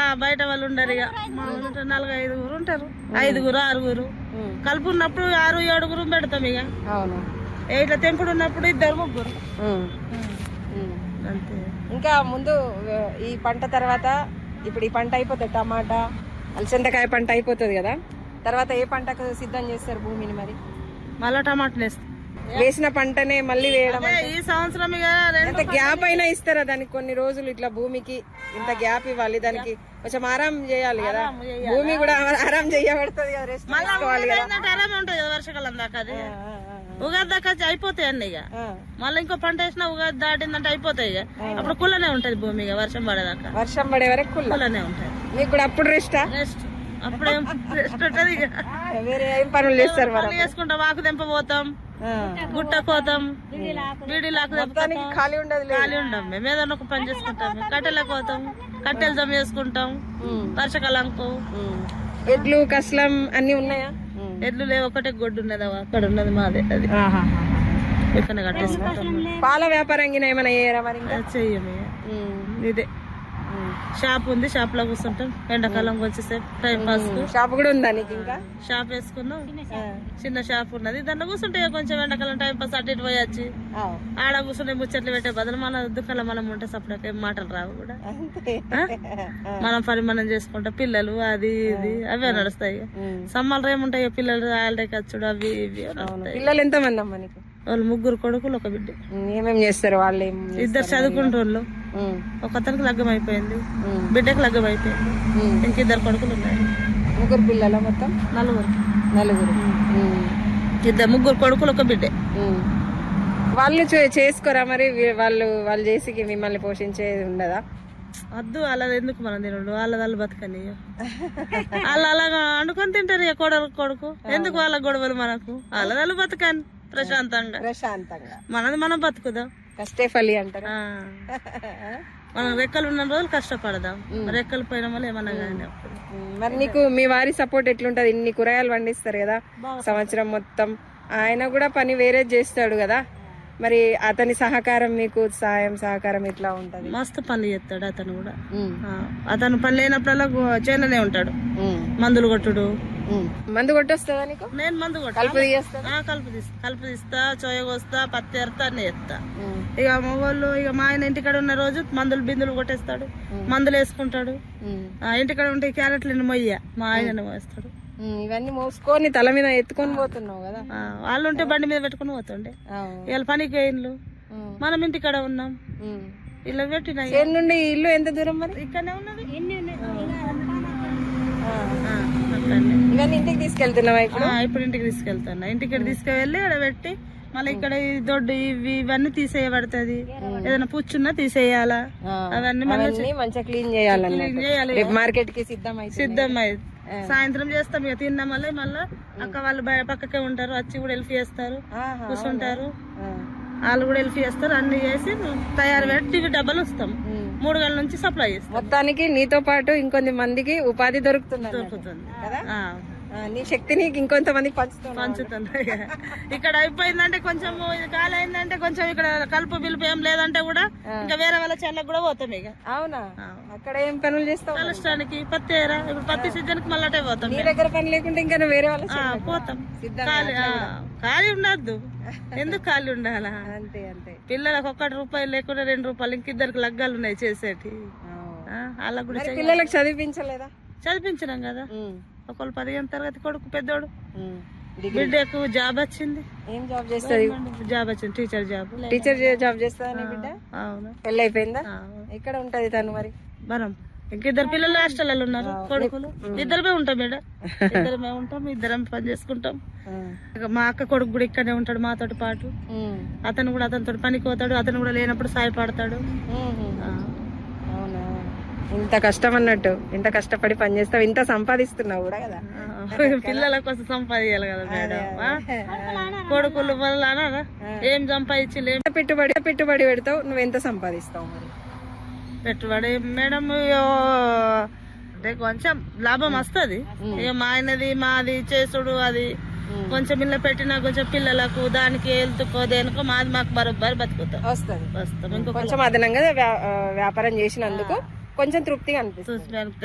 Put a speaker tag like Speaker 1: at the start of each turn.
Speaker 1: బయట వాళ్ళు ఉండరు ఇక మా వాళ్ళు ఉంటారు, నలుగురు ఐదుగురు ఉంటారు ఐదుగురు ఆరుగురు
Speaker 2: ఉమ్.
Speaker 1: కలుపు ఉన్నప్పుడు ఆరు ఏడుగురు పెడతాం ఇక
Speaker 2: అవును
Speaker 1: ఏ ఇట్లా తెంపుడు ఉన్నప్పుడు ఇద్దరు ముగ్గురు
Speaker 2: ఉమ్. ఉమ్.
Speaker 1: అంతే
Speaker 2: ఇంకా ముందు ఆ, ఈ పంట తర్వాత ఇప్పుడు ఈ పంట అయిపోతుంది టమాటా అలసందకాయ పంట అయిపోతుంది కదా తర్వాత ఏ పంటకు సిద్ధం చేస్తారు భూమిని మరి
Speaker 1: మళ్ళా టమాటాలు వేస్తాం
Speaker 2: వేసిన పంటనే మళ్ళీ వేయడం
Speaker 1: అదే ఈ సంవత్సరం ఇక రెండు
Speaker 2: ఎంత గ్యాప్ అయినా ఇస్తారా దానికి కొన్ని రోజులు ఇట్లా భూమికి ఇంత గ్యాప్ ఇవ్వాలి దానికి కొంచెం ఆరాం చేయాలి కదా భూమి కూడా ఆరాం చేయబడుతుంది కదా రెస్ట్ తీసుకోవాలి కదా
Speaker 1: ఏంటంటే ఆరామే ఉంటుంది కదా వర్షాకాలం దాకా అది
Speaker 2: ఆ, ఆ,
Speaker 1: ఉగాది దాకా అయిపోతాయండి ఇక
Speaker 2: ఆ.
Speaker 1: మళ్ళీ ఇంకో పంట వేసినా ఉగాది దాటిందంటే అయిపోతాయి ఇక అప్పుడు కుల్లనే ఉంటది భూమి ఇక వర్షం పడేదాకా
Speaker 2: వర్షం పడే వరకు కుల్ల
Speaker 1: కుల్లనే ఉంటది
Speaker 2: మీకు కూడా అప్పుడు రెస్టా
Speaker 1: నెక్స్ట్ అప్పుడేం రెస్ట్ ఉంటది ఇక
Speaker 2: వేరే ఏం పనులు చేస్తారు మరి
Speaker 1: పనులు చేసుకుంటాం ఆకు తెంప పోతాం
Speaker 2: ఆ.
Speaker 1: గుట్ట పోతాం బీడీ లాకు
Speaker 2: మొత్తానికి ఖాళీ ఉండదు లేదు.
Speaker 1: ఖాళీ ఉండం మేము ఏదైనా ఒక పని చేసుకుంటాం కట్టెలకు పోతాం కట్టెలు జమ చేసుకుంటాం
Speaker 2: ఉమ్.
Speaker 1: వర్షకాలంకు
Speaker 2: ఉమ్. ఎడ్లు కస్లం అన్ని ఉన్నాయా
Speaker 1: ఎడ్లు లేవు ఒకటే గొడ్డు ఉన్నది అవ్వ. అక్కడ ఉన్నది మాదే అది ఇక్కడ కట్టేసుకుంటాం
Speaker 2: పాల వ్యాపారం గిన ఏమైనా చేయరా మరి ఇంకా?
Speaker 1: అది చెయ్యము ఇక.
Speaker 2: ఉమ్.
Speaker 1: ఇదే
Speaker 2: ఉమ్.
Speaker 1: షాప్ ఉంది షాప్ లో కూర్చుంటాం ఎండాకాలం వచ్చేసేపు టైం పాస్ కు
Speaker 2: షాప్ కూడా ఉందా నీకు ఇంకా
Speaker 1: షాప్ వేసుకున్నాం
Speaker 2: ఆ.
Speaker 1: చిన్న షాప్ ఉన్నది దాంట్లో కూర్చుంటే ఇక కొంచెం ఎండాకాలం టైం పాస్ అటు ఇటు పోయొచ్చి
Speaker 2: ఆ.
Speaker 1: ఆడ కూర్చుంటే ముచ్చట్లు పెట్టే బదులు మన దుఃఖంలో మనం ఉంటే సపరేట్ ఏం మాటలు రావు కూడా
Speaker 2: అంతే
Speaker 1: ఆ?
Speaker 2: ఆ.
Speaker 1: మనం పని మనం చేసుకుంటాం పిల్లలు అది ఇది అవే నడుస్తాయి ఇక.
Speaker 2: ఉమ్.
Speaker 1: సమ్మర్లో ఏముంటాయి ఇక పిల్లలు హాలిడే ఖర్చుడు అవి ఇవి నడుస్తాయి
Speaker 2: పిల్లలు ఎంత మంది అమ్మా నీకు
Speaker 1: వాళ్ళు ముగ్గురు కొడుకులు ఒక బిడ్డ
Speaker 2: ఉమ్. ఏమేం చేస్తారు వాళ్ళు ఏం
Speaker 1: ఇద్దరు చదువుకుంటోళ్ళు
Speaker 2: ఉమ్.
Speaker 1: ఒక అతనికి లగ్గం అయిపోయింది
Speaker 2: ఉమ్.
Speaker 1: బిడ్డకి లగ్గం అయిపోయింది
Speaker 2: ఉమ్.
Speaker 1: ఇంకిద్దరు కొడుకులు ఉన్నాయి
Speaker 2: ముగ్గురు పిల్లల మొత్తం
Speaker 1: నలుగురు
Speaker 2: నలుగురు ఉమ్.
Speaker 1: ఇద్దరు ముగ్గురు కొడుకులు ఒక బిడ్డే
Speaker 2: ఉమ్. వాళ్ళు చే- చేసుకోరా మరి వీ- వాళ్ళు వాళ్ళు చేసి మిమ్మల్ని పోషించేది ఉండదా
Speaker 1: వద్దు అలా ఎందుకు మనం తినడు వాళ్ళ వాళ్ళు బతకని వాళ్ళు అలాగా వండుకొని తింటారు ఇక కొడలు కొడుకు ఎందుకు వాళ్ళ గొడవలు మనకు వాళ్ళ వాళ్ళు బతకని ప్రశాంతంగా
Speaker 2: ప్రశాంతంగా
Speaker 1: మనది మనం బతుకుదాం
Speaker 2: కష్టే ఫలి అంటారు
Speaker 1: ఆ. మనం రెక్కలు ఉన్న రోజులు కష్టపడదాం రెక్కలు పోయిన వల్ల ఏమన్నా కానీ అప్పుడు
Speaker 2: ఉమ్, మరి నీకు మీ వారి సపోర్ట్ ఎట్లుంటది ఇన్ని కూరగాయలు పండిస్తారు కదా సంవత్సరం మొత్తం ఆయన కూడా పని వేరే చేస్తాడు కదా మరి అతని సహకారం మీకు సాయం సహకారం ఎట్లా ఉంటది
Speaker 1: మస్తు పనులు చేస్తాడు అతను కూడా
Speaker 2: ఉమ్,
Speaker 1: ఆ. అతను పని లేనప్పుడల్లా గు- చేనులోనే ఉంటాడు
Speaker 2: ఉమ్,
Speaker 1: మందులు కొట్టుడు
Speaker 2: ఉమ్. మందు కొట్టొస్తుందా నీకు
Speaker 1: నేను మందు కొట్టు
Speaker 2: కలుపు తీయేస్తా
Speaker 1: ఆ, కలుపు తీస్తా కలుపు తీస్తా చోయ కోస్తా పత్తి ఎడతా అన్ని ఎత్తా
Speaker 2: ఉమ్,
Speaker 1: ఇక మగవాళ్ళు ఇక మా ఆయన ఇంటికాడ ఉన్న రోజు మందులు బిందులు కొట్టేస్తాడు మందులు వేసుకుంటాడు
Speaker 2: ఉమ్,
Speaker 1: ఆ, ఇంటికాడ ఉంటే క్యారెట్లు మొయ్య మా ఆయన మోస్తాడు
Speaker 2: ఉమ్, ఇవన్నీ మోసుకొని తల మీద ఎత్తుకొని పోతున్నావు కదా
Speaker 1: ఆ, వాళ్ళు ఉంటే బండి మీద పెట్టుకుని పోతుండే
Speaker 2: అవును.
Speaker 1: ఇవాళ పనికి పోయిండ్లు
Speaker 2: ఉమ్,
Speaker 1: మనం ఇంటికాడ ఉన్నాం
Speaker 2: ఉమ్.
Speaker 1: ఇలా పెట్టిన
Speaker 2: చేను నుండి ఈ ఇల్లు ఎంత దూరం మరి
Speaker 1: ఇక్కడనే ఉన్నది
Speaker 2: ఆ.
Speaker 1: ఆ, అక్కడనే.
Speaker 2: ఇవన్నీ ఇంటికి తీసుకెళ్తున్నావా ఇప్పుడు
Speaker 1: ఆ, ఇప్పుడు ఇంటికి తీసుకెళ్తున్నా ఇంటికి తీసుకువెళ్ళి అక్కడ పెట్టి మళ్ళీ ఇక్కడ ఈ దొడ్డు ఇవి ఇవన్నీ తీసేయబడుతుంది ఏదైనా పుచ్చున్నా తీసేయాలా
Speaker 2: ఆ.
Speaker 1: అవన్నీ మళ్ళీ
Speaker 2: అవన్నీ మంచిగా క్లీన్ చేయాలన్నట్టు
Speaker 1: క్లీన్ చేయాలి
Speaker 2: రేపు మార్కెట్ కి సిద్ధం అయితే
Speaker 1: సిద్ధం అయ్యింది సాయంత్రం చేస్తాం ఇక తిన్నాం మళ్ళీ మళ్ళీ అక్క వాళ్ళు బయ పక్కకే ఉంటారు వచ్చి కూడా హెల్ప్ చేస్తారు కూర్చుంటారు వాళ్ళు కూడా హెల్ప్ చేస్తారు అన్ని చేసి తయారు పెట్టి ఇవి డబ్బలు వస్తాం మూడు గంటల నుంచి సప్లై చేస్తాం
Speaker 2: మొత్తానికి నీతో పాటు ఇంకొంత మందికి ఉపాధి దొరుకుతుంది అన్నట్టు.
Speaker 1: దొరుకుతుంది
Speaker 2: కదా
Speaker 1: ఆ,
Speaker 2: ఆ, నీ శక్తిని ఇంకొంత మందికి పంచుతున్నావు
Speaker 1: పంచుతుంది ఇక్కడ అయిపోయిందంటే కొంచెం ఇది కాలు అయిందంటే కొంచెం ఇక్కడ కలుపు బిలుపు ఏం లేదంటే కూడా ఇంకా వేరే వాళ్ళ చెన్నకు కూడా పోతాం ఇక
Speaker 2: అవునా
Speaker 1: ఆ.
Speaker 2: అక్కడ ఏం పనులు చేస్తావు
Speaker 1: కలుష్టానికి పత్తి ఏరా ఇప్పుడు పత్తి సీజన్ కి మళ్ళీ అటే పోతాం
Speaker 2: నీ దగ్గర పని లేకుంటే ఇంకా నువ్వు వేరే వాళ్ళ
Speaker 1: ఆ,
Speaker 2: చేనులకు
Speaker 1: పోతాం
Speaker 2: సిద్ధంగా
Speaker 1: ఖాళీ ఆ, ఖాళీ ఉండద్దు ఎందుకు ఖాళీ ఉండాలా
Speaker 2: అంతే అంతే
Speaker 1: పిల్లలకు ఒక్కటి రూపాయలు లేకుండా రెండు రూపాయలు ఇంకిద్దరికి లగ్గాలు ఉన్నాయి చేసేటి ఆ, వాళ్ళకు కూడా
Speaker 2: మరి
Speaker 1: చెయ్యాలి.
Speaker 2: పిల్లలకు చదివించలేదా
Speaker 1: చదివించినాం కదా
Speaker 2: ఉమ్,
Speaker 1: ఒకళ్ళు పదిహేను తరగతి కొడుకు పెద్దోడు
Speaker 2: ఉమ్. డిగ్రీ
Speaker 1: బిడ్డకు జాబ్ వచ్చింది
Speaker 2: ఏం జాబ్ చేస్తుంది
Speaker 1: జాబ్ వచ్చింది టీచర్ జాబ్
Speaker 2: టీచర్ జాబ్ చేస్తుందా నీ బిడ్డ
Speaker 1: అవును
Speaker 2: పెళ్ళి అయిపోయిందా
Speaker 1: ఆ,
Speaker 2: ఎక్కడ ఉంటది తను మరి
Speaker 1: మనం ఇంకిద్దరు పిల్లలు హాస్టల్లో ఉన్నారు కొడుకులు ఇద్దరమే ఉంటాం మేడ ఇద్దరమే ఉంటాం ఇద్దరం పని చేసుకుంటాం
Speaker 2: ఆ,
Speaker 1: ఇక మా అక్క కొడుకు కూడా ఇక్కడనే ఉంటాడు మాతోటి పాటు
Speaker 2: ఉమ్,
Speaker 1: అతను కూడా అతనితో పనికి పోతాడు అతను కూడా లేనప్పుడు సాయపడతాడు
Speaker 2: ఉమ్, ఉమ్.
Speaker 1: ఆ,
Speaker 2: అవునా ఇంత కష్టం అన్నట్టు ఇంత కష్టపడి పని చేస్తావు ఇంత సంపాదిస్తున్నావు కూడా కదా
Speaker 1: ఆ, పిల్లల కోసం సంపాదించాలి కదా మేడం ఆ? కొడుకులు వల్ల అనరా? ఏం సంపాదించి లేం
Speaker 2: ఎంత పెట్టుబడి ఎంత పెట్టుబడి పెడతావు నువ్వు ఎంత సంపాదిస్తావు మరి
Speaker 1: పెట్టుబడి మేడం ఇగో అంటే కొంచెం లాభం వస్తుంది ఇక మా ఆయనది మాది చేసుడు అది కొంచెం ఇళ్ళ పెట్టినా కొంచెం పిల్లలకు దానికి వెళ్తుకో దేనికో మాది మాకు బరోబ్బరి బతుకుతాం
Speaker 2: వస్తుంది
Speaker 1: వస్తాం ఇంకొక
Speaker 2: కొంచెం అదనంగా వ్యా- ఆ, వ్యాపారం చేసినందుకు కొంచెం తృప్తిగా అనిపిస్తుంది
Speaker 1: చూసి